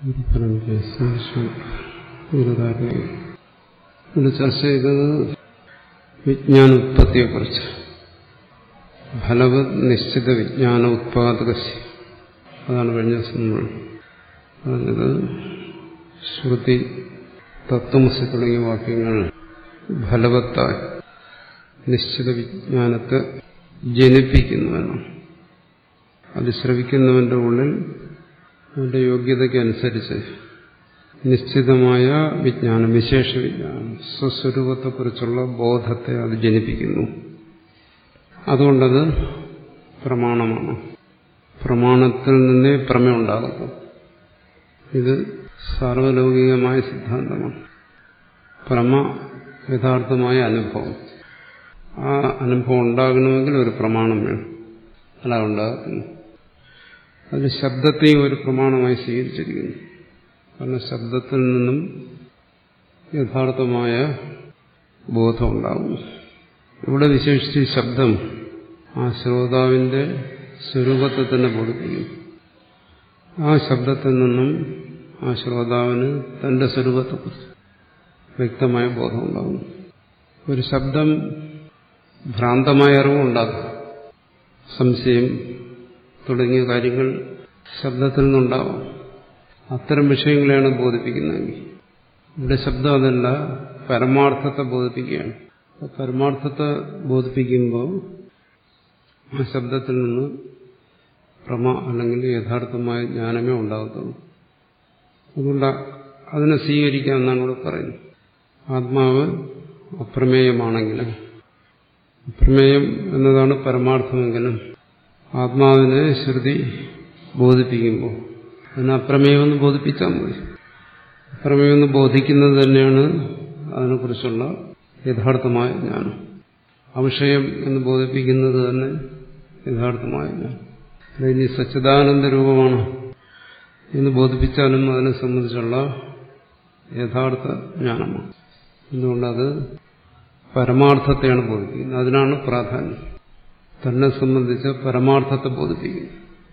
ഇവിടെ ചർച്ച ചെയ്തത് വിജ്ഞാനോത്പത്തിയെക്കുറിച്ച് ഫലവത് നിശ്ചിത വിജ്ഞാന ഉത്പാദക അതാണ് കഴിഞ്ഞ ദിവസം നമ്മൾ പറഞ്ഞത് ശ്രുതി തത്വമസി തുടങ്ങിയ വാക്യങ്ങൾ ഫലവത്തായി നിശ്ചിത വിജ്ഞാനത്തെ ജനിപ്പിക്കുന്നുവെന്നും അത് ശ്രവിക്കുന്നവന്റെ ഉള്ളിൽ അവന്റെ യോഗ്യതയ്ക്കനുസരിച്ച് നിശ്ചിതമായ വിജ്ഞാനം വിശേഷ വിജ്ഞാനം സ്വസ്വരൂപത്തെക്കുറിച്ചുള്ള ബോധത്തെ അത് ജനിപ്പിക്കുന്നു അതുകൊണ്ടത് പ്രമാണമാണ് പ്രമാണത്തിൽ നിന്നേ പ്രമേയം ഉണ്ടാകുന്നു ഇത് സാർവലൗകികമായ സിദ്ധാന്തമാണ് പ്രമ യഥാർത്ഥമായ അനുഭവം ആ അനുഭവം ഉണ്ടാകണമെങ്കിൽ ഒരു പ്രമാണം വേണം അല്ല ഉണ്ടാകത്തില്ല അതിന് ശബ്ദത്തെയും ഒരു പ്രമാണമായി സ്വീകരിച്ചിരിക്കുന്നു കാരണം ശബ്ദത്തിൽ നിന്നും യഥാർത്ഥമായ ബോധം ഉണ്ടാകും ഇവിടെ വിശേഷിച്ച് ശബ്ദം ആ ശ്രോതാവിന്റെ സ്വരൂപത്തെ തന്നെ ബോധിപ്പിക്കും ആ ശബ്ദത്തിൽ നിന്നും ആ ശ്രോതാവിന് തന്റെ സ്വരൂപത്തെക്കുറിച്ച് വ്യക്തമായ ബോധം ഉണ്ടാകും ഒരു ശബ്ദം ഭ്രാന്തമായ അറിവുണ്ടാകും സംശയം തുടങ്ങിയ കാര്യങ്ങൾ ശബ്ദത്തിൽ നിന്നുണ്ടാവാം അത്തരം വിഷയങ്ങളെയാണ് ബോധിപ്പിക്കുന്നതെങ്കിൽ ഇവിടെ ശബ്ദം അതല്ല പരമാർത്ഥത്തെ ബോധിപ്പിക്കുകയാണ് പരമാർത്ഥത്തെ ബോധിപ്പിക്കുമ്പോൾ ആ ശബ്ദത്തിൽ നിന്ന് പ്രമ അല്ലെങ്കിൽ യഥാർത്ഥമായ ജ്ഞാനമേ ഉണ്ടാകത്തുള്ളൂ അതുകൊണ്ട് അതിനെ സ്വീകരിക്കാമെന്നാണ് ഇവിടെ പറയുന്നത് ആത്മാവ് അപ്രമേയമാണെങ്കിലും അപ്രമേയം എന്നതാണ് പരമാർത്ഥമെങ്കിലും ആത്മാവിനെ ശ്രുതി ബോധിപ്പിക്കുമ്പോൾ അതിനെ അപ്രമേയമെന്ന് ബോധിപ്പിച്ചാൽ മതി അപ്രമേയമെന്ന് ബോധിക്കുന്നത് തന്നെയാണ് അതിനെക്കുറിച്ചുള്ള യഥാർത്ഥമായ ജ്ഞാനം അവിഷയം എന്ന് ബോധിപ്പിക്കുന്നത് തന്നെ യഥാർത്ഥമായ ജ്ഞാനം ഇനി സച്ചിദാനന്ദ രൂപമാണ് എന്ന് ബോധിപ്പിച്ചാലും അതിനെ സംബന്ധിച്ചുള്ള യഥാർത്ഥ ജ്ഞാനമാണ് എന്തുകൊണ്ടത് പരമാർത്ഥത്തെയാണ് ബോധിപ്പിക്കുന്നത് അതിനാണ് പ്രാധാന്യം തന്നെ സംബന്ധിച്ച് പരമാർത്ഥത്തെ ബോധിപ്പിക്കുന്നു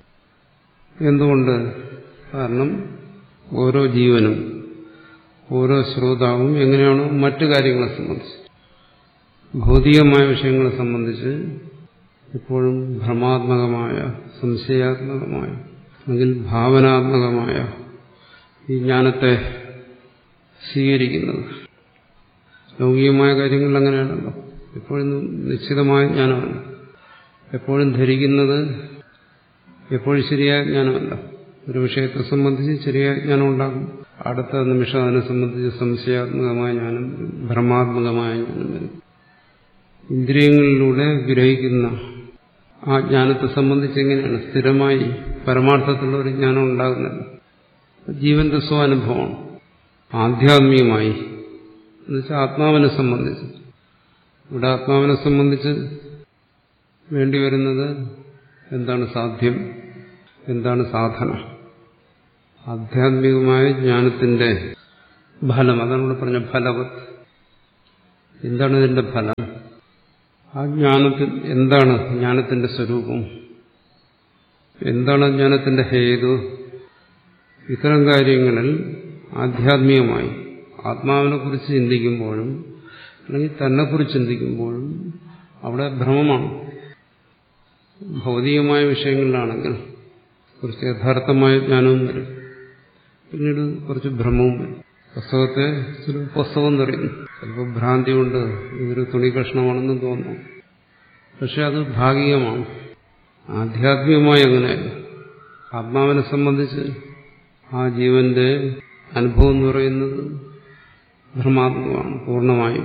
എന്തുകൊണ്ട് കാരണം ഓരോ ജീവനും ഓരോ ശ്രോതാവും എങ്ങനെയാണോ മറ്റു കാര്യങ്ങളെ സംബന്ധിച്ച് ഭൗതികമായ വിഷയങ്ങളെ സംബന്ധിച്ച് എപ്പോഴും ഭ്രമാത്മകമായ സംശയാത്മകമായ അല്ലെങ്കിൽ ഭാവനാത്മകമായ ഈ ജ്ഞാനത്തെ സ്വീകരിക്കുന്നത് ലൗകികമായ കാര്യങ്ങളിൽ അങ്ങനെയാണല്ലോ എപ്പോഴും നിശ്ചിതമായ ജ്ഞാനമല്ല എപ്പോഴും ധരിക്കുന്നത് എപ്പോഴും ശരിയായ ജ്ഞാനമല്ല ഒരു വിഷയത്തെ സംബന്ധിച്ച് ശരിയായ ജ്ഞാനം ഉണ്ടാകും അടുത്ത നിമിഷം അതിനെ സംബന്ധിച്ച് സംശയാത്മകമായ ജ്ഞാനം ഭ്രമാത്മകമായ ജ്ഞാനം വരും ഇന്ദ്രിയങ്ങളിലൂടെ ഗ്രഹിക്കുന്ന ആ ജ്ഞാനത്തെ സംബന്ധിച്ച് എങ്ങനെയാണ് സ്ഥിരമായി പരമാർത്ഥത്തിലുള്ള ഒരു ജ്ഞാനം ഉണ്ടാകുന്നത് ജീവന്റെ സ്വാനുഭവമാണ് ആധ്യാത്മികമായി എന്നുവെച്ചാൽ ആത്മാവിനെ സംബന്ധിച്ച് ഇവിടെ ആത്മാവിനെ സംബന്ധിച്ച് വേണ്ടിവരുന്നത് എന്താണ് സാധ്യം എന്താണ് സാധന ആധ്യാത്മികമായ ജ്ഞാനത്തിന്റെ ഫലം അതാണ് ഇവിടെ പറഞ്ഞ ഫലവത് എന്താണ് ഇതിന്റെ ഫലം ആ ജ്ഞാനത്തിൽ എന്താണ് ജ്ഞാനത്തിന്റെ സ്വരൂപം എന്താണ് ജ്ഞാനത്തിന്റെ ഹേതു ഇത്തരം കാര്യങ്ങളിൽ ആധ്യാത്മികമായി ആത്മാവിനെ കുറിച്ച് ചിന്തിക്കുമ്പോഴും അല്ലെങ്കിൽ തന്നെക്കുറിച്ച് ചിന്തിക്കുമ്പോഴും അവിടെ ഭ്രമമാണ് ഭൗതികമായ വിഷയങ്ങളിലാണെങ്കിൽ കുറച്ച് യഥാർത്ഥമായ ജ്ഞാനവും വരും പിന്നീട് കുറച്ച് ഭ്രമവും വരും പുസ്തകത്തെ ചില പുസ്തകം തെറിയുന്നു ചിലപ്പോൾ ഭ്രാന്തി കൊണ്ട് ഇതൊരു തുണി കഷ്ണമാണെന്ന് തോന്നുന്നു പക്ഷെ അത് ഭാഗികമാണ് ആധ്യാത്മികമായി അങ്ങനെയല്ല ആത്മാവിനെ സംബന്ധിച്ച് ആ ജീവന്റെ അനുഭവം എന്ന് പറയുന്നത് ഭ്രമാത്മകമാണ് പൂർണ്ണമായും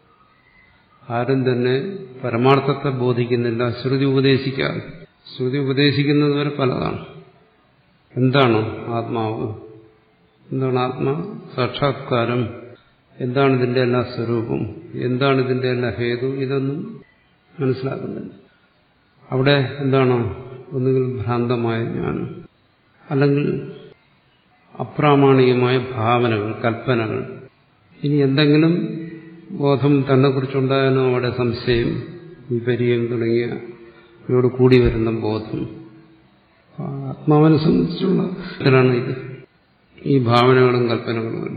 ആരും തന്നെ പരമാർത്ഥത്തെ ബോധിക്കുന്നില്ല ശ്രുതി ഉപദേശിക്കാതെ ശ്രുതി ഉപദേശിക്കുന്നത് വരെ പലതാണ് എന്താണ് ആത്മാവ് എന്താണ് ആത്മാ സാക്ഷാത്കാരം എന്താണ് ഇതിന്റെ എല്ലാ സ്വരൂപം എന്താണ് ഇതിന്റെ എല്ലാ ഹേതു ഇതൊന്നും മനസ്സിലാക്കുന്നില്ല അവിടെ എന്താണ് ഒന്നുകിൽ ഭ്രാന്തമായ ജ്ഞാനം അല്ലെങ്കിൽ അപ്രാമാണികമായ ഭാവനകൾ കൽപ്പനകൾ ഇനി എന്തെങ്കിലും ബോധം തന്നെക്കുറിച്ചുണ്ടായാലും അവിടെ സംശയം വിപര്യം തുടങ്ങിയ ഇവരോട് കൂടി വരുന്ന ബോധം ആത്മാവിനെ സംബന്ധിച്ചുള്ള ഇതിലാണ് ഇത് ഈ ഭാവനകളും കൽപ്പനകളും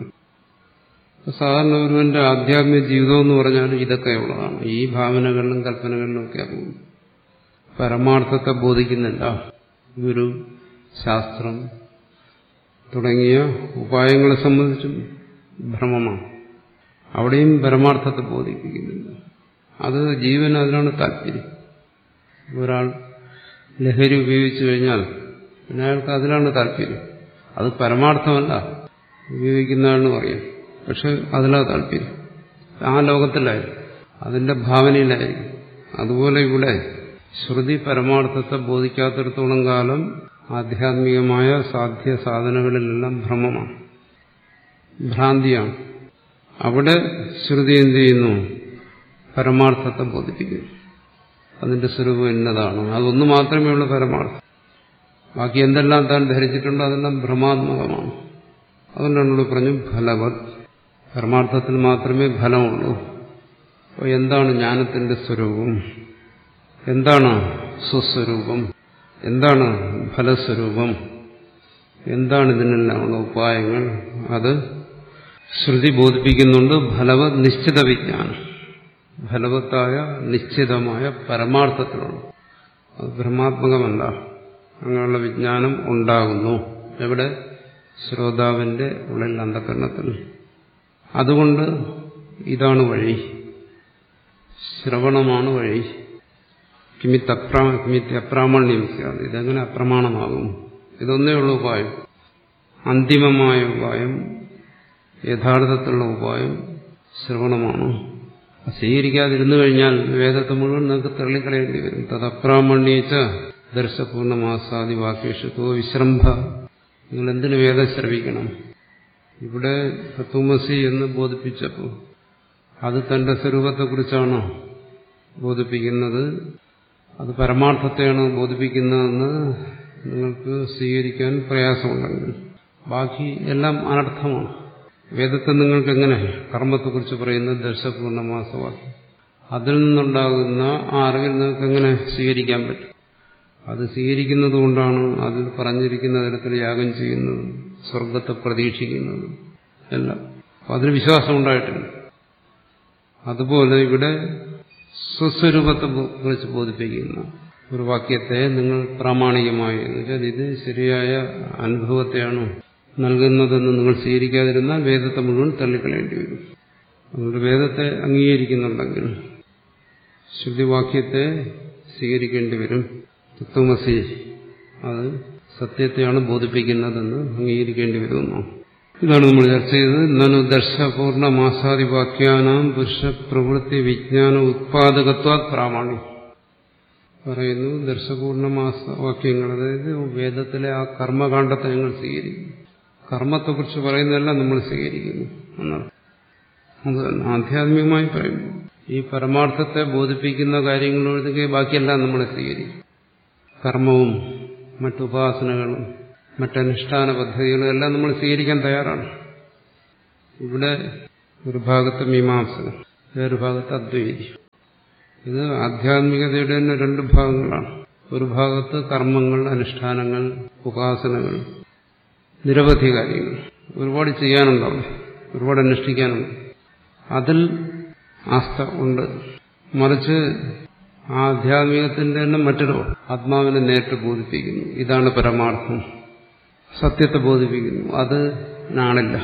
സാധാരണ ഒരുവന്റെ ആധ്യാത്മിക ജീവിതം എന്ന് പറഞ്ഞാൽ ഇതൊക്കെയുള്ളതാണ് ഈ ഭാവനകളിലും കൽപ്പനകളിലും ഒക്കെ പോകും പരമാർത്ഥത്തെ ബോധിക്കുന്നില്ല ഗുരു ശാസ്ത്രം തുടങ്ങിയ ഉപായങ്ങളെ സംബന്ധിച്ചും ഭ്രമമാണ് അവിടെയും പരമാർത്ഥത്തെ ബോധിപ്പിക്കുന്നില്ല അത് ജീവൻ അതിനാണ് താല്പര്യം ഒരാൾ ലഹരി ഉപയോഗിച്ചു കഴിഞ്ഞാൽ പിന്നെ അയാൾക്ക് അതിലാണ് താല്പര്യം അത് പരമാർത്ഥമല്ല ഉപയോഗിക്കുന്നതാണെന്ന് പറയാം പക്ഷെ അതിലാണ് താല്പര്യം ആ ലോകത്തിലായിരിക്കും അതിന്റെ ഭാവനയിലായിരിക്കും അതുപോലെ ഇവിടെ ശ്രുതി പരമാർത്ഥത്തെ ബോധിക്കാത്തിടത്തോളം കാലം ആധ്യാത്മികമായ സാധ്യ സാധനങ്ങളിലെല്ലാം ഭ്രമമാണ് ഭ്രാന്തിയാണ് അവിടെ ശ്രുതി എന്ത് ചെയ്യുന്നു പരമാർത്ഥത്തെ ബോധിപ്പിക്കുന്നു അതിന്റെ സ്വരൂപം എന്നതാണ് അതൊന്നു മാത്രമേ ഉള്ളൂ പരമാർത്ഥം ബാക്കി എന്തെല്ലാം താൻ ധരിച്ചിട്ടുണ്ടോ അതെല്ലാം ഭ്രമാത്മകമാണ് അതുകൊണ്ടാണ് പറഞ്ഞു ഫലവത് പരമാർത്ഥത്തിൽ മാത്രമേ ഫലമുള്ളൂ അപ്പോൾ എന്താണ് ജ്ഞാനത്തിന്റെ സ്വരൂപം എന്താണ് സ്വസ്വരൂപം എന്താണ് ഫലസ്വരൂപം എന്താണ് ഇതിനെല്ലാമുള്ള ഉപായങ്ങൾ അത് ശ്രുതി ബോധിപ്പിക്കുന്നുണ്ട് ഫലവത് നിശ്ചിത വിജ്ഞാനം ഫലവത്തായ നിശ്ചിതമായ പരമാർത്ഥത്തിലുള്ള അത് ബ്രഹ്മാത്മകമല്ല അങ്ങനെയുള്ള വിജ്ഞാനം ഉണ്ടാകുന്നു എവിടെ ശ്രോതാവിന്റെ ഉള്ളിൽ അന്ധകരണത്തിൽ അതുകൊണ്ട് ഇതാണ് വഴി ശ്രവണമാണ് വഴി കിമിത്തപ്രാ കിമിത്തി അപ്രാമണ്യം സ്യാത് ഇതെങ്ങനെ അപ്രമാണമാകും ഇതൊന്നേ ഉള്ള ഉപായം അന്തിമമായ ഉപായം യഥാർത്ഥത്തിലുള്ള ഉപായം ശ്രവണമാണ് സ്വീകരിക്കാതിരുന്നു കഴിഞ്ഞാൽ വേദത്തെ മുഴുവൻ നിങ്ങൾക്ക് തള്ളിക്കളയേണ്ടി വരും തദപ്രാമണ്യച്ച ദർശപൂർണമാസാദി വാക്യേഷത്തോ വിശ്രംഭ നിങ്ങൾ എന്തിനു വേദം ശ്രവിക്കണം ഇവിടെ തത്വമസി എന്ന് ബോധിപ്പിച്ചപ്പോൾ അത് തന്റെ സ്വരൂപത്തെക്കുറിച്ചാണോ ബോധിപ്പിക്കുന്നത് അത് പരമാർത്ഥത്തെയാണ് ബോധിപ്പിക്കുന്നതെന്ന് നിങ്ങൾക്ക് സ്വീകരിക്കാൻ പ്രയാസമുണ്ടെങ്കിൽ ബാക്കി എല്ലാം അനർത്ഥമാണ് വേദത്തെ നിങ്ങൾക്ക് എങ്ങനെ കർമ്മത്തെക്കുറിച്ച് പറയുന്ന ദർശപൂർണമാസവാക്യം അതിൽ നിന്നുണ്ടാകുന്ന ആ അറിവിൽ നിങ്ങൾക്ക് എങ്ങനെ സ്വീകരിക്കാൻ പറ്റും അത് സ്വീകരിക്കുന്നത് കൊണ്ടാണ് അതിൽ പറഞ്ഞിരിക്കുന്ന തരത്തിൽ യാഗം ചെയ്യുന്നതും സ്വർഗത്തെ പ്രതീക്ഷിക്കുന്നതും എല്ലാം അതിന് വിശ്വാസം ഉണ്ടായിട്ടുണ്ട് അതുപോലെ ഇവിടെ സ്വസ്വരൂപത്തെ കുറിച്ച് ബോധിപ്പിക്കുന്ന ഒരു വാക്യത്തെ നിങ്ങൾ പ്രാമാണികമായി എന്ന് വെച്ചാൽ ഇത് ശരിയായ അനുഭവത്തെയാണ് നൽകുന്നതെന്ന് നിങ്ങൾ സ്വീകരിക്കാതിരുന്നാൽ വേദത്തെ മുഴുവൻ തള്ളിക്കളയേണ്ടി വരും അതുകൊണ്ട് വേദത്തെ അംഗീകരിക്കുന്നുണ്ടെങ്കിൽ ശ്രുതിവാക്യത്തെ സ്വീകരിക്കേണ്ടി വരും തത്വമസി അത് സത്യത്തെയാണ് ബോധിപ്പിക്കുന്നതെന്ന് അംഗീകരിക്കേണ്ടി വരുന്നു ഇതാണ് നമ്മൾ ചർച്ച ചെയ്തത് നനു ദർശപൂർണമാസാദിവാക്യാനാം പുരുഷ പ്രവൃത്തി വിജ്ഞാന ഉത്പാദകത്വ പ്രാമാണ്യം പറയുന്നു ദർശപൂർണമാസ വാക്യങ്ങൾ അതായത് വേദത്തിലെ ആ കർമ്മകാണ്ഡത്തെ ഞങ്ങൾ സ്വീകരിക്കും കർമ്മത്തെക്കുറിച്ച് പറയുന്നതെല്ലാം നമ്മൾ സ്വീകരിക്കുന്നു എന്നാണ് അത് ആധ്യാത്മികമായി പറയുന്നു ഈ പരമാർത്ഥത്തെ ബോധിപ്പിക്കുന്ന കാര്യങ്ങൾ ഒഴികെ ബാക്കിയെല്ലാം നമ്മൾ സ്വീകരിക്കും കർമ്മവും മറ്റുപാസനകളും മറ്റനുഷ്ഠാന പദ്ധതികളും എല്ലാം നമ്മൾ സ്വീകരിക്കാൻ തയ്യാറാണ് ഇവിടെ ഒരു ഭാഗത്ത് മീമാംസകൻ വേറൊരു ഭാഗത്ത് അദ്വൈതി ഇത് ആധ്യാത്മികതയുടെ തന്നെ രണ്ട് ഭാഗങ്ങളാണ് ഒരു ഭാഗത്ത് കർമ്മങ്ങൾ അനുഷ്ഠാനങ്ങൾ ഉപാസനകൾ നിരവധി കാര്യങ്ങൾ ഒരുപാട് ചെയ്യാനുണ്ട് അവിടെ ഒരുപാട് അനുഷ്ഠിക്കാനുണ്ട് അതിൽ ആസ്ഥ ഉണ്ട് മറിച്ച് ആധ്യാത്മികത്തിന്റെ തന്നെ മറ്റൊരു ആത്മാവിനെ നേരിട്ട് ബോധിപ്പിക്കുന്നു ഇതാണ് പരമാർത്ഥം സത്യത്തെ ബോധിപ്പിക്കുന്നു അത് നാണില്ല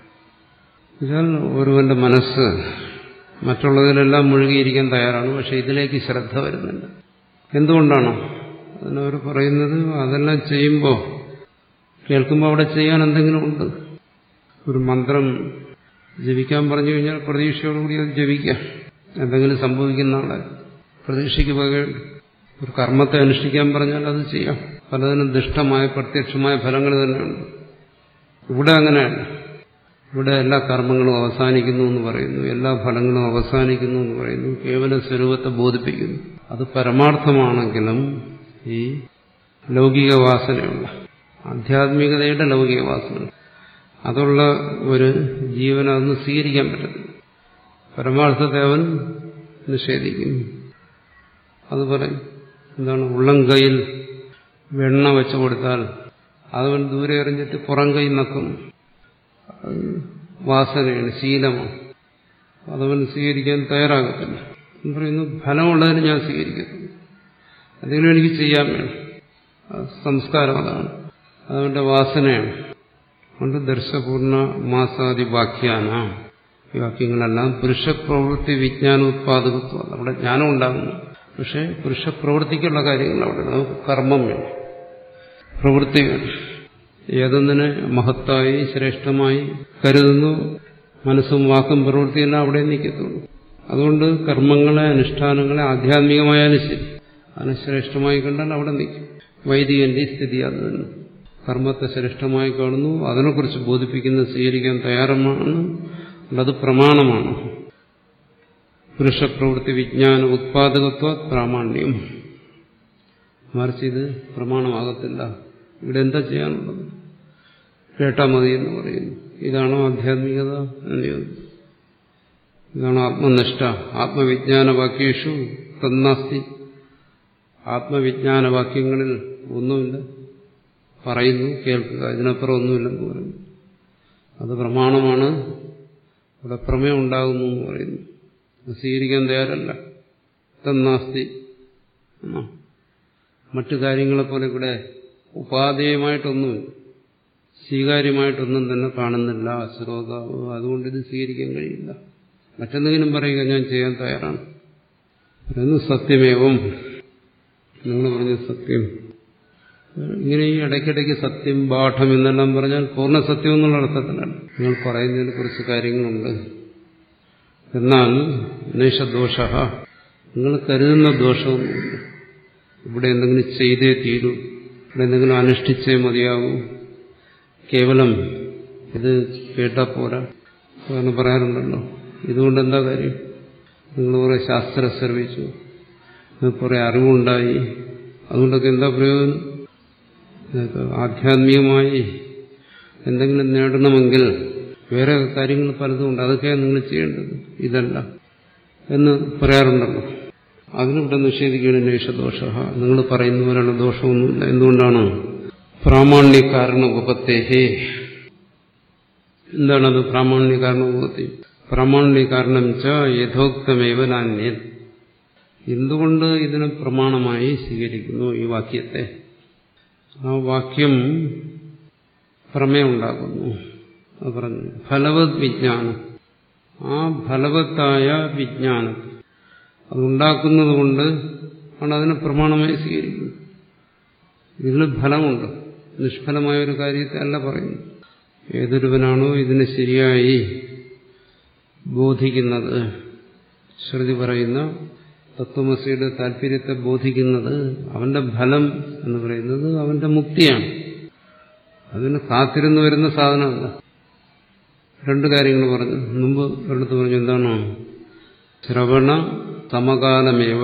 എന്നാൽ ഒരുവന്റെ മനസ്സ് മറ്റുള്ളതിലെല്ലാം മുഴുകിയിരിക്കാൻ തയ്യാറാണ് പക്ഷെ ഇതിലേക്ക് ശ്രദ്ധ വരുന്നുണ്ട് എന്തുകൊണ്ടാണ് അതിനവർ പറയുന്നത് അതെല്ലാം ചെയ്യുമ്പോൾ കേൾക്കുമ്പോൾ അവിടെ ചെയ്യാൻ എന്തെങ്കിലും ഉണ്ട് ഒരു മന്ത്രം ജപിക്കാൻ പറഞ്ഞു കഴിഞ്ഞാൽ പ്രതീക്ഷയോടുകൂടി അത് ജപിക്കാം എന്തെങ്കിലും സംഭവിക്കുന്ന ആളെ പ്രതീക്ഷയ്ക്ക് പകരം ഒരു കർമ്മത്തെ അനുഷ്ഠിക്കാൻ പറഞ്ഞാൽ അത് ചെയ്യാം പലതിനും ദുഷ്ടമായ പ്രത്യക്ഷമായ ഫലങ്ങൾ തന്നെയുണ്ട് ഇവിടെ അങ്ങനെയല്ല ഇവിടെ എല്ലാ കർമ്മങ്ങളും അവസാനിക്കുന്നു എന്ന് പറയുന്നു എല്ലാ ഫലങ്ങളും അവസാനിക്കുന്നു എന്ന് പറയുന്നു കേവല സ്വരൂപത്തെ ബോധിപ്പിക്കുന്നു അത് പരമാർത്ഥമാണെങ്കിലും ഈ ലൗകിക വാസനയുള്ള ആധ്യാത്മികതയുടെ ലൗകിക വാസന അതുള്ള ഒരു ജീവൻ അതൊന്നും സ്വീകരിക്കാൻ പറ്റത്തില്ല പരമാർത്ഥത്തെ അവൻ നിഷേധിക്കുന്നു അത് പറയും എന്താണ് ഉള്ളം കൈയിൽ വെണ്ണ വെച്ചു കൊടുത്താൽ അതവൻ ദൂരെ എറിഞ്ഞിട്ട് പുറം കൈ നക്കും അത് വാസനയാണ് ശീലമാണ് അതവൻ സ്വീകരിക്കാൻ തയ്യാറാകത്തില്ല എന്ന് പറയുന്നു ഫലമുള്ളതിന് ഞാൻ സ്വീകരിക്കത്തില്ല എന്തെങ്കിലും എനിക്ക് ചെയ്യാൻ വേണം അത് സംസ്കാരം അതാണ് അതവന്റെ വാസനയാണ് അതുകൊണ്ട് ദർശപൂർണ മാസാദി വാക്യാന ഈ വാക്യങ്ങളെല്ലാം പുരുഷപ്രവൃത്തി വിജ്ഞാന ഉത്പാദകത്വം അവിടെ ജ്ഞാനം ഉണ്ടാകുന്നു പക്ഷെ പുരുഷപ്രവൃത്തിക്കുള്ള കാര്യങ്ങൾ അവിടെ നമുക്ക് കർമ്മം വേണം പ്രവൃത്തി വേണം ഏതൊന്നിനെ മഹത്തായി ശ്രേഷ്ഠമായി കരുതുന്നു മനസ്സും വാക്കും പ്രവൃത്തിയെല്ലാം അവിടെ നിൽക്കത്തുള്ളൂ അതുകൊണ്ട് കർമ്മങ്ങളെ അനുഷ്ഠാനങ്ങളെ ആധ്യാത്മികമായാലും ശരി അതിനെ ശ്രേഷ്ഠമായി കണ്ടാൽ അവിടെ നിൽക്കും വൈദികന്റെ സ്ഥിതി അത് തന്നെ കർമ്മത്തെ ശ്രേഷ്ഠമായി കാണുന്നു അതിനെക്കുറിച്ച് ബോധിപ്പിക്കുന്ന സ്വീകരിക്കാൻ തയ്യാറമാണ് അത് പ്രമാണമാണ് പുരുഷപ്രവൃത്തി വിജ്ഞാന ഉത്പാദകത്വ പ്രാമാണ്യം മറിച്ച് ഇത് പ്രമാണമാകത്തില്ല ഇവിടെ എന്താ ചെയ്യാനുള്ളത് കേട്ടാ മതി എന്ന് പറയുന്നു ഇതാണോ ആധ്യാത്മികത എന്ന് ചോദിച്ചു ഇതാണ് ആത്മനിഷ്ഠ ആത്മവിജ്ഞാന വാക്യേഷു തന്നാസ്തി ആത്മവിജ്ഞാന വാക്യങ്ങളിൽ ഒന്നുമില്ല പറയുന്നു കേൾക്കുക ഇതിനപ്പുറം ഒന്നുമില്ലെന്ന് പറയുന്നു അത് പ്രമാണമാണ് ഇവിടെ പ്രമേയം ഉണ്ടാകുന്നു എന്ന് പറയുന്നു സ്വീകരിക്കാൻ തയ്യാറല്ല തന്നാസ്തി മറ്റു കാര്യങ്ങളെപ്പോലെ ഇവിടെ ഉപാധേയമായിട്ടൊന്നുമില്ല സ്വീകാര്യമായിട്ടൊന്നും തന്നെ കാണുന്നില്ല ശ്രോതാവ് അതുകൊണ്ട് ഇത് സ്വീകരിക്കാൻ കഴിയില്ല മറ്റെന്തെങ്കിലും പറയുക ഞാൻ ചെയ്യാൻ തയ്യാറാണ് പറയുന്നു സത്യമേവം നിങ്ങൾ പറഞ്ഞ സത്യം ഇങ്ങനെ ഈ ഇടയ്ക്കിടയ്ക്ക് സത്യം പാഠം എന്നെല്ലാം പറഞ്ഞാൽ പൂർണ്ണ സത്യം എന്നുള്ള അർത്ഥത്തിലാണ് നിങ്ങൾ പറയുന്നതിന് കുറച്ച് കാര്യങ്ങളുണ്ട് എന്നാൽ നേഷദോഷ നിങ്ങൾ കരുതുന്ന ദോഷമൊന്നുമില്ല ഇവിടെ എന്തെങ്കിലും ചെയ്തേ തീരൂ ഇവിടെ എന്തെങ്കിലും അനുഷ്ഠിച്ചേ മതിയാകൂ കേവലം ഇത് കേട്ടാ പോരാ കാരണം പറയാറുണ്ടല്ലോ ഇതുകൊണ്ട് എന്താ കാര്യം നിങ്ങൾ കുറെ ശാസ്ത്രം ശ്രമിച്ചു കുറെ അറിവുണ്ടായി അതുകൊണ്ടൊക്കെ എന്താ പ്രയോജനം ആധ്യാത്മികമായി എന്തെങ്കിലും നേടണമെങ്കിൽ വേറെ കാര്യങ്ങൾ പലതും ഉണ്ട് അതൊക്കെയാണ് നിങ്ങൾ ചെയ്യേണ്ടത് ഇതല്ല എന്ന് പറയാറുണ്ടല്ലോ അതിനിവിടെ നിഷേധിക്കുകയാണ് നേഷദോഷ നിങ്ങൾ പറയുന്ന പോലെയുള്ള ദോഷമൊന്നുമില്ല എന്തുകൊണ്ടാണ് പ്രാമാണ്യ കാരണ ഉപത്തേഹേ എന്താണത് പ്രാമാണ്യ കാരണ ഉപത്തി പ്രാമാണ്യ കാരണം ച യഥോക്തമേവ നാന്യൻ എന്തുകൊണ്ട് ഇതിനെ പ്രമാണമായി സ്വീകരിക്കുന്നു ഈ വാക്യത്തെ ആ വാക്യം പ്രമേയുണ്ടാകുന്നു അത് പറഞ്ഞു ഫലവത് വിജ്ഞാനം ആ ഫലവത്തായ വിജ്ഞാനം അതുണ്ടാക്കുന്നത് കൊണ്ട് ആണ് അതിനെ പ്രമാണമായി സ്വീകരിക്കുന്നത് ഇതിന് ഫലമുണ്ട് നിഷ്ഫലമായ ഒരു കാര്യത്തെ അല്ല പറയുന്നു ഏതൊരുവനാണോ ഇതിനെ ശരിയായി ബോധിക്കുന്നത് ശ്രുതി പറയുന്ന തത്വമസിയുടെ താല്പര്യത്തെ ബോധിക്കുന്നത് അവന്റെ ഫലം എന്ന് പറയുന്നത് അവന്റെ മുക്തിയാണ് അതിന് കാത്തിരുന്ന് വരുന്ന സാധനമല്ല രണ്ട് കാര്യങ്ങൾ പറഞ്ഞു മുമ്പ് ഒരിടത്ത് പറഞ്ഞു എന്താണ് ശ്രവണ സമകാലമേവ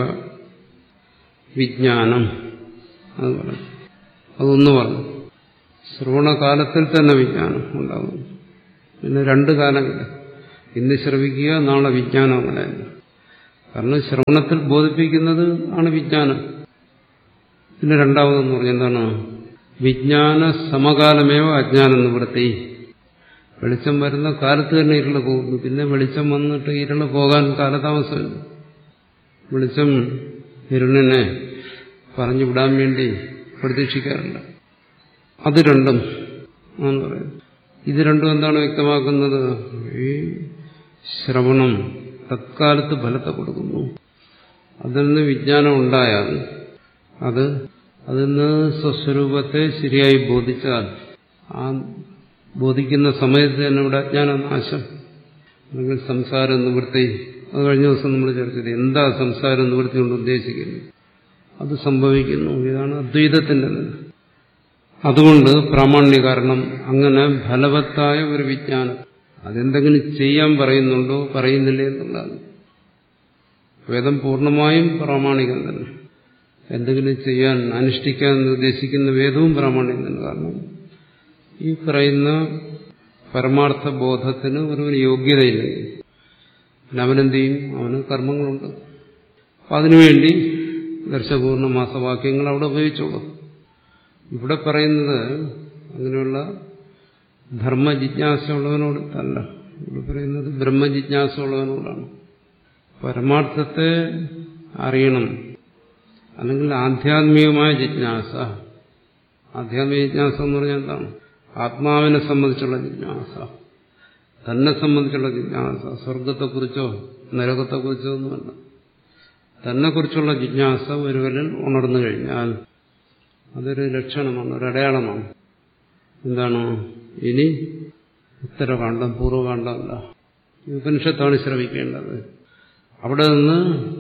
വിജ്ഞാനം അത് പറഞ്ഞു അതൊന്ന് പറഞ്ഞു ശ്രവണകാലത്തിൽ തന്നെ വിജ്ഞാനം ഉണ്ടാകും പിന്നെ രണ്ട് കാലമില്ല ഇന്ന് ശ്രവിക്കുക നാളെ വിജ്ഞാനം അങ്ങനെയല്ല കാരണം ശ്രവണത്തിൽ ബോധിപ്പിക്കുന്നത് ആണ് വിജ്ഞാനം പിന്നെ രണ്ടാമതെന്ന് പറഞ്ഞ എന്താണ് വിജ്ഞാന സമകാലമേവ അജ്ഞാനം നിവൃത്തി വെളിച്ചം വരുന്ന കാലത്ത് തന്നെ ഇരുള് പോകുന്നു പിന്നെ വെളിച്ചം വന്നിട്ട് ഇരുള് പോകാൻ കാലതാമസമില്ല വെളിച്ചം ഇരുളിനെ പറഞ്ഞു വിടാൻ വേണ്ടി പ്രതീക്ഷിക്കാറില്ല അത് രണ്ടും എന്ന് പറയുന്നത് ഇത് രണ്ടും എന്താണ് വ്യക്തമാക്കുന്നത് ഈ ശ്രവണം തത്കാലത്ത് ഫലത്തെ കൊടുക്കുന്നു അതിൽ നിന്ന് വിജ്ഞാനം ഉണ്ടായാൽ അത് അതിൽ നിന്ന് സ്വസ്വരൂപത്തെ ശരിയായി ബോധിച്ചാൽ ആ ബോധിക്കുന്ന സമയത്ത് തന്നെ ഇവിടെ അജ്ഞാനനാശം അല്ലെങ്കിൽ സംസാര നിവൃത്തി അത് കഴിഞ്ഞ ദിവസം നമ്മൾ ചർച്ച ചെയ്തു എന്താ സംസാര നിവൃത്തി കൊണ്ട് ഉദ്ദേശിക്കുന്നത് അത് സംഭവിക്കുന്നു ഇതാണ് അദ്വൈതത്തിന്റെ നില അതുകൊണ്ട് പ്രാമാണ്യ കാരണം അങ്ങനെ ഫലവത്തായ ഒരു വിജ്ഞാനം അതെന്തെങ്കിലും ചെയ്യാൻ പറയുന്നുണ്ടോ പറയുന്നില്ലേ എന്നുള്ളതാണ് വേദം പൂർണ്ണമായും പ്രാമാണികം തന്നെ എന്തെങ്കിലും ചെയ്യാൻ അനുഷ്ഠിക്കാൻ നിർദ്ദേശിക്കുന്ന വേദവും പ്രാമാണികം തന്നെ കാരണം ഈ പറയുന്ന പരമാർത്ഥ ബോധത്തിന് ഒരുവന് യോഗ്യതയില്ലെങ്കിൽ പിന്നെ അവനെന്ത് ചെയ്യും അവന് കർമ്മങ്ങളുണ്ട് അപ്പം അതിനുവേണ്ടി ദർശപൂർണ്ണ മാസവാക്യങ്ങൾ അവിടെ ഉപയോഗിച്ചോളൂ ഇവിടെ പറയുന്നത് അങ്ങനെയുള്ള ധർമ്മജിജ്ഞാസ ഉള്ളവനോട് അല്ല ഇവിടെ പറയുന്നത് ബ്രഹ്മജിജ്ഞാസ ഉള്ളവനോടാണ് പരമാർത്ഥത്തെ അറിയണം അല്ലെങ്കിൽ ആധ്യാത്മികമായ ജിജ്ഞാസ ആധ്യാത്മിക ജിജ്ഞാസ എന്ന് പറഞ്ഞാൽ എന്താണ് ആത്മാവിനെ സംബന്ധിച്ചുള്ള ജിജ്ഞാസ തന്നെ സംബന്ധിച്ചുള്ള ജിജ്ഞാസ സ്വർഗത്തെക്കുറിച്ചോ നരകത്തെക്കുറിച്ചോ ഒന്നുമല്ല തന്നെക്കുറിച്ചുള്ള ജിജ്ഞാസ ഒരുവരിൽ ഉണർന്നു കഴിഞ്ഞാൽ അതൊരു ലക്ഷണമാണ് ഒരു അടയാളമാണ് എന്താണ് ഇനി ഉത്തരകാണ്ഡം പൂർവ്വകാണ്ഡമല്ല ഉപനിഷത്താണ് ശ്രമിക്കേണ്ടത് അവിടെ നിന്ന്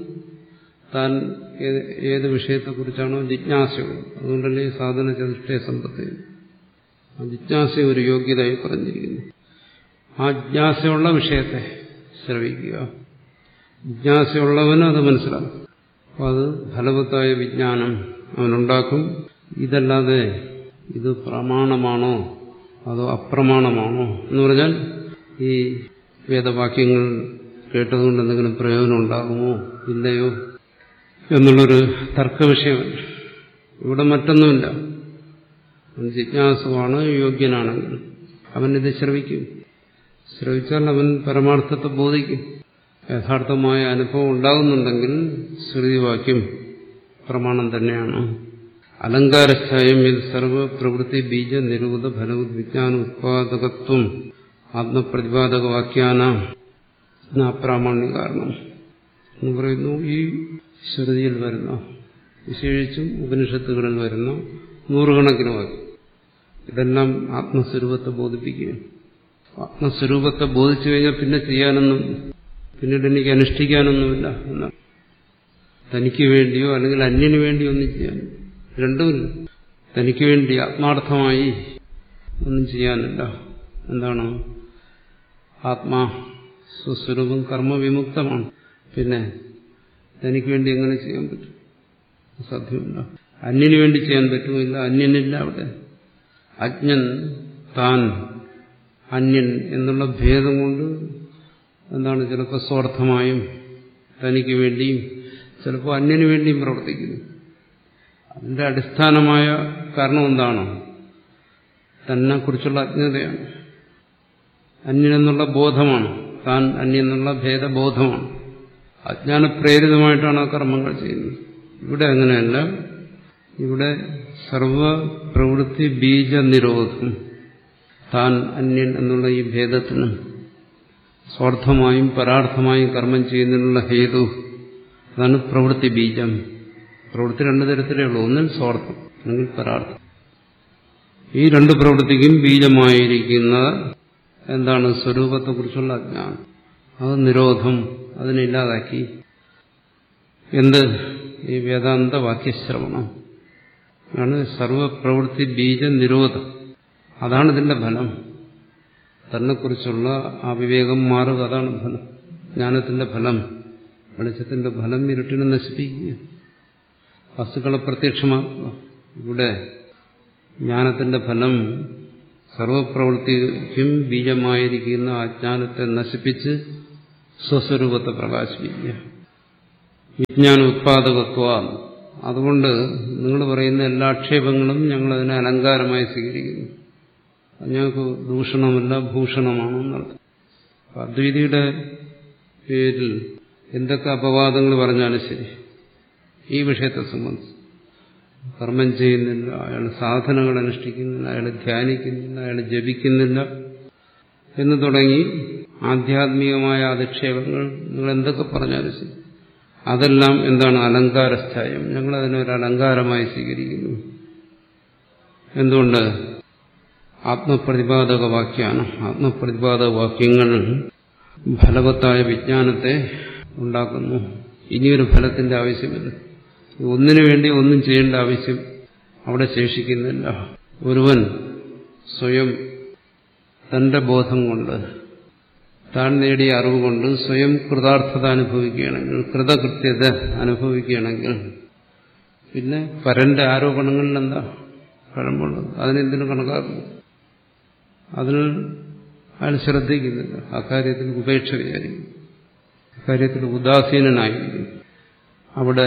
താൻ ഏത് വിഷയത്തെക്കുറിച്ചാണോ ജിജ്ഞാസയുള്ളത് അതുകൊണ്ടല്ലേ സാധന ചതുഷ്ടയ സമ്പത്ത് ആ ജിജ്ഞാസ ഒരു യോഗ്യതയായി പറഞ്ഞിരിക്കുന്നു ആ ജിജ്ഞാസയുള്ള വിഷയത്തെ ശ്രവിക്കുക ജിജ്ഞാസയുള്ളവന് അത് മനസ്സിലാക്കും അപ്പോൾ അത് ഫലവത്തായ വിജ്ഞാനം അവനുണ്ടാക്കും ഇതല്ലാതെ ഇത് പ്രമാണമാണോ അതോ അപ്രമാണമാണോ എന്ന് പറഞ്ഞാൽ ഈ വേദവാക്യങ്ങൾ കേട്ടതുകൊണ്ട് എന്തെങ്കിലും പ്രയോജനം ഉണ്ടാകുമോ ഇല്ലയോ എന്നുള്ളൊരു തർക്ക വിഷയമല്ല ഇവിടെ മറ്റൊന്നുമില്ല അവൻ ജിജ്ഞാസുവാണ് യോഗ്യനാണെങ്കിൽ അവനിത് ശ്രവിക്കും ശ്രവിച്ചാൽ അവൻ പരമാർത്ഥത്തെ ബോധിക്കും യഥാർത്ഥമായ അനുഭവം ഉണ്ടാകുന്നുണ്ടെങ്കിൽ ശ്രുതിവാക്യം പ്രമാണം തന്നെയാണ് അലങ്കാരസ്ഥായം ഇത് സർവപ്രവൃത്തി ബീജ നിരൂപത ഫലവത് വിജ്ഞാന ഉത്പാദകത്വം ആത്മപ്രതിപാദക വാക്യാന അപ്രാമാണ്യ കാരണം എന്ന് പറയുന്നു ഈ ശ്രുതിയിൽ വരുന്ന വിശേഷിച്ചും ഉപനിഷത്തുകളിൽ വരുന്ന നൂറുകണക്കിന് വാക്യം ഇതെല്ലാം ആത്മസ്വരൂപത്തെ ബോധിപ്പിക്കുകയാണ് ആത്മസ്വരൂപത്തെ ബോധിച്ചു കഴിഞ്ഞാൽ പിന്നെ ചെയ്യാനൊന്നും പിന്നീട് എനിക്ക് അനുഷ്ഠിക്കാനൊന്നുമില്ല എന്നാണ് തനിക്ക് വേണ്ടിയോ അല്ലെങ്കിൽ അന്യന് വേണ്ടിയോ ഒന്നും ചെയ്യാൻ രണ്ടുമില്ല തനിക്ക് വേണ്ടി ആത്മാർത്ഥമായി ഒന്നും ചെയ്യാനില്ല എന്താണ് ആത്മാ സ്വസ്വരൂപം കർമ്മവിമുക്തമാണ് പിന്നെ തനിക്ക് വേണ്ടി എങ്ങനെ ചെയ്യാൻ പറ്റും സാധ്യമല്ല അന്യന് വേണ്ടി ചെയ്യാൻ പറ്റുമില്ല അന്യനില്ല അവിടെ അജ്ഞൻ താൻ അന്യൻ എന്നുള്ള ഭേദം കൊണ്ട് എന്താണ് ചിലപ്പോൾ സ്വാർത്ഥമായും തനിക്ക് വേണ്ടിയും ചിലപ്പോൾ അന്യന് വേണ്ടിയും പ്രവർത്തിക്കുന്നു അതിന്റെ അടിസ്ഥാനമായ കാരണം എന്താണ് തന്നെ കുറിച്ചുള്ള അജ്ഞതയാണ് അന്യനെന്നുള്ള ബോധമാണ് താൻ അന്യെന്നുള്ള ഭേദബോധമാണ് അജ്ഞാനപ്രേരിതമായിട്ടാണ് ആ കർമ്മങ്ങൾ ചെയ്യുന്നത് ഇവിടെ അങ്ങനെയല്ല ഇവിടെ സർവപ്രവൃത്തി ബീജ നിരോധം താൻ അന്യൻ എന്നുള്ള ഈ ഭേദത്തിന് സ്വാർത്ഥമായും പരാർത്ഥമായും കർമ്മം ചെയ്യുന്നതിനുള്ള ഹേതു അതാണ് പ്രവൃത്തി ബീജം പ്രവൃത്തി രണ്ടു തരത്തിലേ ഉള്ളൂ ഒന്നിൽ സ്വാർത്ഥം അല്ലെങ്കിൽ പരാർത്ഥം ഈ രണ്ട് പ്രവൃത്തിക്കും ബീജമായിരിക്കുന്ന എന്താണ് സ്വരൂപത്തെക്കുറിച്ചുള്ള അജ്ഞാനം അത് നിരോധം അതിനില്ലാതാക്കി എന്ത് ഈ വേദാന്ത വാക്യശ്രവണം ആണ് സർവപ്രവൃത്തി ബീജ നിരോധം അതാണ് ഇതിന്റെ ഫലം തന്നെക്കുറിച്ചുള്ള ആ വിവേകം മാറുക അതാണ് ഫലം ജ്ഞാനത്തിന്റെ ഫലം വെളിച്ചത്തിന്റെ ഫലം ഇരുട്ടിനെ നശിപ്പിക്കുക വസ്തുക്കളെ പ്രത്യക്ഷമാക്കുക ഇവിടെ ജ്ഞാനത്തിന്റെ ഫലം സർവപ്രവൃത്തിക്കും ബീജമായിരിക്കുന്ന അജ്ഞാനത്തെ നശിപ്പിച്ച് സ്വസ്വരൂപത്തെ പ്രകാശിപ്പിക്കുക വിജ്ഞാന ഉത്പാദകത്വ അതുകൊണ്ട് നിങ്ങൾ പറയുന്ന എല്ലാ ആക്ഷേപങ്ങളും ഞങ്ങൾ അതിനെ അലങ്കാരമായി സ്വീകരിക്കുന്നു ഞങ്ങൾക്ക് ദൂഷണമല്ല ഭൂഷണമാണെന്നർത്ഥം അദ്വൈതിയുടെ പേരിൽ എന്തൊക്കെ അപവാദങ്ങൾ പറഞ്ഞാലും ശരി ഈ വിഷയത്തെ സംബന്ധിച്ച് കർമ്മം ചെയ്യുന്നില്ല അയാൾ സാധനങ്ങൾ അനുഷ്ഠിക്കുന്നില്ല അയാൾ ധ്യാനിക്കുന്നില്ല അയാൾ ജപിക്കുന്നില്ല എന്ന് തുടങ്ങി ആധ്യാത്മികമായ അധിക്ഷേപങ്ങൾ നിങ്ങൾ എന്തൊക്കെ പറഞ്ഞാലും ശരി അതെല്ലാം എന്താണ് അലങ്കാരസ്ഥായം ഞങ്ങൾ അതിനൊരു അലങ്കാരമായി സ്വീകരിക്കുന്നു എന്തുകൊണ്ട് ആത്മപ്രതിപാദക വാക്യാണ് ആത്മപ്രതിപാദക വാക്യങ്ങൾ ഫലവത്തായ വിജ്ഞാനത്തെ ഉണ്ടാക്കുന്നു ഇനിയൊരു ഫലത്തിന്റെ ആവശ്യമില്ല ഒന്നിനു വേണ്ടി ഒന്നും ചെയ്യേണ്ട ആവശ്യം അവിടെ ശേഷിക്കുന്നില്ല ഒരുവൻ സ്വയം തന്റെ ബോധം കൊണ്ട് താൻ നേടിയ അറിവ് കൊണ്ട് സ്വയം കൃതാർത്ഥത അനുഭവിക്കുകയാണെങ്കിൽ കൃതകൃത്യത അനുഭവിക്കുകയാണെങ്കിൽ പിന്നെ പരന്റെ ആരോപണങ്ങളിൽ എന്താ കഴമ്പുള്ളത് അതിനെന്തിനു കണക്കാക്കുന്നു അതിന് അയാൾ ശ്രദ്ധിക്കുന്നില്ല അക്കാര്യത്തിൽ ഉപേക്ഷ വിചാരിക്കും അക്കാര്യത്തിൽ ഉദാസീനനായിരിക്കും അവിടെ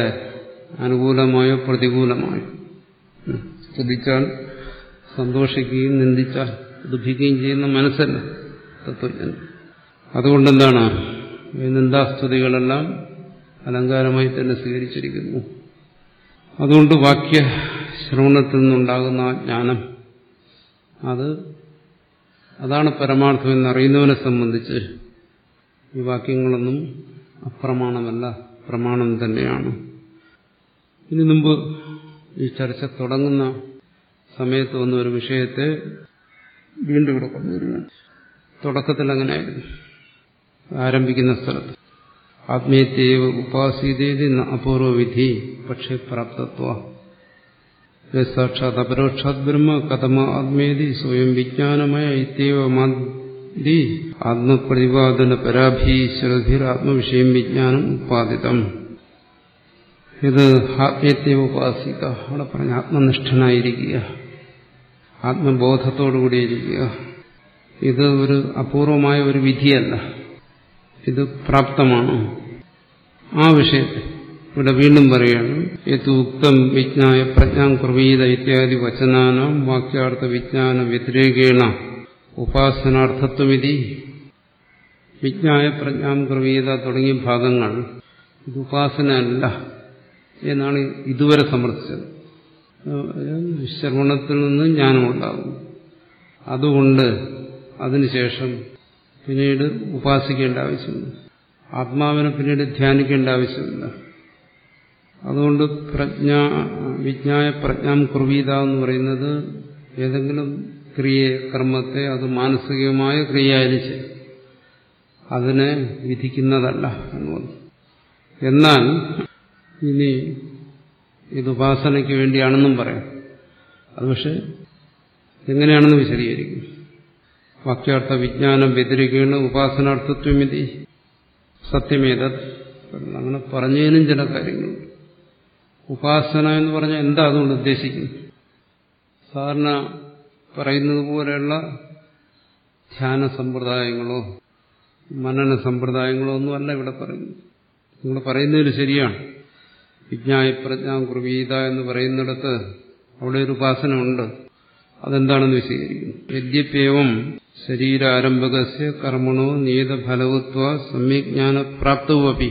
അനുകൂലമായോ പ്രതികൂലമായോ സ്തുതിച്ചാൽ സന്തോഷിക്കുകയും നിന്ദിച്ചാൽ ദുഃഖിക്കുകയും ചെയ്യുന്ന മനസ്സല്ല തത്വജ്ഞൻ അതുകൊണ്ടെന്താണ് ഈ നിന്ദാസ്തുതികളെല്ലാം അലങ്കാരമായി തന്നെ സ്വീകരിച്ചിരിക്കുന്നു അതുകൊണ്ട് വാക്യ ശ്രവണത്തിൽ നിന്നുണ്ടാകുന്ന ആ ജ്ഞാനം അത് അതാണ് പരമാർത്ഥം എന്നറിയുന്നവനെ സംബന്ധിച്ച് ഈ വാക്യങ്ങളൊന്നും അപ്രമാണമല്ല പ്രമാണം തന്നെയാണ് ഇനി മുമ്പ് ഈ ചർച്ച തുടങ്ങുന്ന സമയത്ത് വന്ന ഒരു വിഷയത്തെ വീണ്ടും ഇവിടെ കൊണ്ടുവരികയാണ് തുടക്കത്തിൽ അങ്ങനെയായിരുന്നു ആരംഭിക്കുന്ന സ്ഥലത്ത് ആത്മീയത്യേവ ഉപാസീതേതി അപൂർവ വിധി പക്ഷേ പ്രാപ്തത്വ സാക്ഷാത് അപരോക്ഷാത് ബ്രഹ്മ കഥമ ആത്മേതി സ്വയം വിജ്ഞാനമയ ഇത്യവമാതി ആത്മപ്രതിപാദന പരാഭീശ്വരധിർ ആത്മവിഷയം വിജ്ഞാനം ഉപാദിതം ഇത് ആത്മീയത്തെ ഉപാസിക്ക അവിടെ പറഞ്ഞ ആത്മനിഷ്ഠനായിരിക്കുക ആത്മബോധത്തോടുകൂടിയിരിക്കുക ഇത് ഒരു അപൂർവമായ ഒരു വിധിയല്ല ഇത് പ്രാപ്തമാണ് ആ വിഷയത്തെ ഇവിടെ വീണ്ടും പറയുകയാണ് യത് ഉക്തം വിജ്ഞായ പ്രജ്ഞാം കുർവീത ഇത്യാദി വചനാനാം വാക്യാർത്ഥ വിജ്ഞാന വ്യതിരേകേണ ഉപാസനാർത്ഥത്വമിതി വിജ്ഞായ പ്രജ്ഞാം കുർവീത തുടങ്ങിയ ഭാഗങ്ങൾ ഇത് ഉപാസനയല്ല എന്നാണ് ഇതുവരെ സമർത്ഥിച്ചത് ശ്രവണത്തിൽ നിന്ന് ജ്ഞാനമുണ്ടാകും അതുകൊണ്ട് അതിനുശേഷം പിന്നീട് ഉപാസിക്കേണ്ട ആവശ്യമില്ല ആത്മാവിനെ പിന്നീട് ധ്യാനിക്കേണ്ട ആവശ്യമില്ല അതുകൊണ്ട് പ്രജ്ഞ വിജ്ഞായ പ്രജ്ഞാം കുർവീത എന്ന് പറയുന്നത് ഏതെങ്കിലും ക്രിയ കർമ്മത്തെ അത് മാനസികമായ ക്രിയയായിരിച്ച് അതിനെ വിധിക്കുന്നതല്ല എന്നുള്ളത് എന്നാൽ ഇനി ഇത് ഉപാസനയ്ക്ക് വേണ്ടിയാണെന്നും പറയാം അത് പക്ഷെ എങ്ങനെയാണെന്ന് വിശദീകരിക്കും വാക്യാർത്ഥ വിജ്ഞാനം വ്യതിരിക്കുകയാണ് ഉപാസനാർത്ഥത്വമിതി സത്യമേത അങ്ങനെ പറഞ്ഞതിനും ചില കാര്യങ്ങളുണ്ട് ഉപാസന എന്ന് പറഞ്ഞാൽ എന്താ അതുകൊണ്ട് ഉദ്ദേശിക്കുന്നത് സാധാരണ പറയുന്നത് പോലെയുള്ള ധ്യാന സമ്പ്രദായങ്ങളോ മനന സമ്പ്രദായങ്ങളോ ഒന്നുമല്ല ഇവിടെ പറയുന്നത് നിങ്ങൾ പറയുന്നതിൽ ശരിയാണ് വിജ്ഞായ പ്രജ്ഞാ കുർവീത എന്ന് പറയുന്നിടത്ത് അവിടെ ഒരു ഉപാസന ഉണ്ട് അതെന്താണെന്ന് വിശദീകരിക്കുന്നു യദ്യപ്യവം ശരീരാരംഭകസ്യ കർമ്മണോ നിയതഫലവത്വ സമ്യജ്ഞാന പ്രാപ്തവുമപി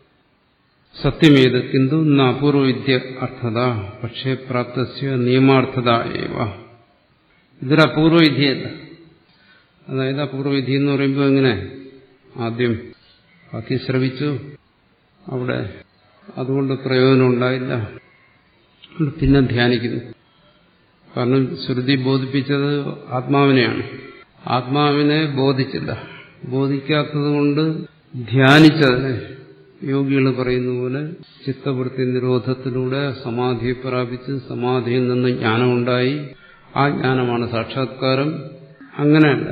സത്യമേത് കിന്തു അപൂർവവിദ്യ അർത്ഥത പക്ഷേ പ്രാപ്തസ്യ നിയമാർത്ഥത ഏവ ഇതൊരു അപൂർവവിദ്യയല്ല അതായത് അപൂർവവിധി എന്ന് പറയുമ്പോൾ എങ്ങനെ ആദ്യം ബാക്കി ശ്രവിച്ചു അവിടെ അതുകൊണ്ട് പ്രയോജനം ഉണ്ടായില്ല പിന്നെ ധ്യാനിക്കുന്നു കാരണം ശ്രുതി ബോധിപ്പിച്ചത് ആത്മാവിനെയാണ് ആത്മാവിനെ ബോധിച്ചില്ല ബോധിക്കാത്തത് കൊണ്ട് ധ്യാനിച്ചതിനെ യോഗികൾ പറയുന്ന പോലെ ചിത്തവൃത്തി നിരോധത്തിലൂടെ സമാധിയെ പ്രാപിച്ച് സമാധിയിൽ നിന്ന് ജ്ഞാനമുണ്ടായി ആ ജ്ഞാനമാണ് സാക്ഷാത്കാരം അങ്ങനെയല്ല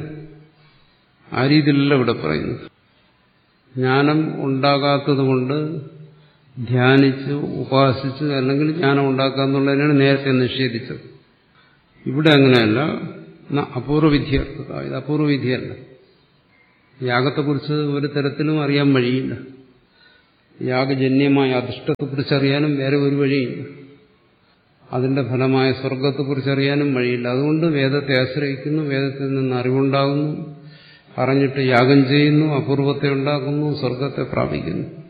ആ രീതിയിലല്ല ഇവിടെ പറയുന്നത് ജ്ഞാനം ഉണ്ടാകാത്തതുകൊണ്ട് ധ്യാനിച്ച് ഉപാസിച്ച് അല്ലെങ്കിൽ ജ്ഞാനം ഉണ്ടാക്കുക എന്നുള്ളതിനാണ് നേരത്തെ നിഷേധിച്ചത് ഇവിടെ അങ്ങനെയല്ല അപൂർവവിദ്യർത്ഥത ഇത് അപൂർവവിധിയല്ല യാഗത്തെക്കുറിച്ച് ഒരു തരത്തിലും അറിയാൻ വഴിയില്ല യാഗജന്യമായ അധിഷ്ഠത്തെക്കുറിച്ച് അറിയാനും വേറെ ഒരു വഴിയില്ല അതിന്റെ ഫലമായ സ്വർഗത്തെക്കുറിച്ച് അറിയാനും വഴിയില്ല അതുകൊണ്ട് വേദത്തെ ആശ്രയിക്കുന്നു വേദത്തിൽ നിന്ന് അറിവുണ്ടാകുന്നു അറിഞ്ഞിട്ട് യാഗം ചെയ്യുന്നു അപൂർവത്തെ ഉണ്ടാക്കുന്നു സ്വർഗത്തെ പ്രാപിക്കുന്നു